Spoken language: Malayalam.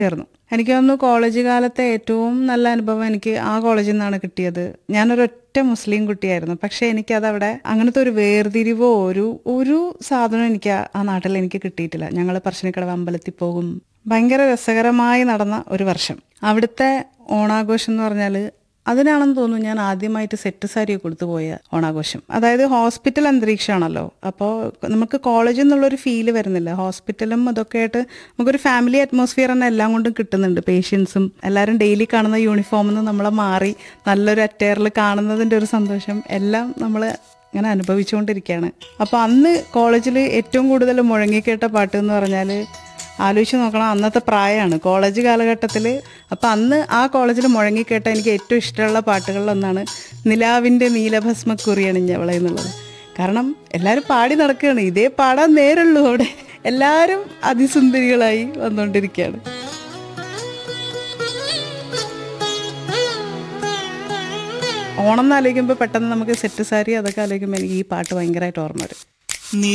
ചേർന്നു എനിക്ക് തോന്നുന്നു കോളേജ് കാലത്തെ ഏറ്റവും നല്ല അനുഭവം എനിക്ക് ആ കോളേജിൽ നിന്നാണ് കിട്ടിയത് ഞാനൊരൊറ്റ മുസ്ലിം കുട്ടിയായിരുന്നു പക്ഷെ എനിക്കതവിടെ അങ്ങനത്തെ ഒരു വേർതിരിവോ ഒരു ഒരു സാധനം എനിക്ക് ആ- ആ നാട്ടിൽ എനിക്ക് കിട്ടിയിട്ടില്ല ഞങ്ങൾ പറശ്ശിനിക്കടവ് അമ്പലത്തിൽ പോകും ഭയങ്കര രസകരമായി നടന്ന ഒരു വർഷം അവിടുത്തെ ഓണാഘോഷം എന്ന് പറഞ്ഞാൽ അതിനാണെന്ന് തോന്നുന്നു ഞാൻ ആദ്യമായിട്ട് സെറ്റ് സാരിയൊക്കെ കൊടുത്തു പോയ ഓണാഘോഷം അതായത് ഹോസ്പിറ്റൽ അന്തരീക്ഷമാണല്ലോ അപ്പോൾ നമുക്ക് കോളേജിൽ നിന്നുള്ളൊരു ഫീല് വരുന്നില്ല ഹോസ്പിറ്റലും അതൊക്കെ ആയിട്ട് നമുക്കൊരു ഫാമിലി അറ്റ്മോസ്ഫിയർ തന്നെ എല്ലാം കൊണ്ടും കിട്ടുന്നുണ്ട് പേഷ്യൻസും എല്ലാവരും ഡെയിലി കാണുന്ന യൂണിഫോമിൽ നിന്ന് നമ്മളെ മാറി നല്ലൊരു അറ്റയറിൽ കാണുന്നതിൻ്റെ ഒരു സന്തോഷം എല്ലാം നമ്മൾ ഇങ്ങനെ അനുഭവിച്ചുകൊണ്ടിരിക്കുകയാണ് അപ്പോൾ അന്ന് കോളേജിൽ ഏറ്റവും കൂടുതൽ മുഴങ്ങിക്കേട്ട പാട്ട് എന്ന് പറഞ്ഞാൽ ആലോചിച്ച് നോക്കണം അന്നത്തെ പ്രായമാണ് കോളേജ് കാലഘട്ടത്തിൽ അപ്പം അന്ന് ആ കോളേജിൽ മുഴങ്ങിക്കേട്ട എനിക്ക് ഏറ്റവും ഇഷ്ടമുള്ള പാട്ടുകളിലൊന്നാണ് നിലാവിൻ്റെ നീലഭസ്മ കുറിയണിഞ്ഞവളെ എന്നുള്ളത് കാരണം എല്ലാവരും പാടി നടക്കുകയാണ് ഇതേ പാടാൻ നേരുള്ളൂ അവിടെ എല്ലാവരും അതിസുന്ദരികളായി വന്നുകൊണ്ടിരിക്കുകയാണ് ഓണം എന്ന് ആലോചിക്കുമ്പോൾ പെട്ടെന്ന് നമുക്ക് സെറ്റ് സാരി അതൊക്കെ ആലോചിക്കുമ്പോൾ എനിക്ക് ഈ പാട്ട് ഭയങ്കരമായിട്ട് ഓർമ്മ വരും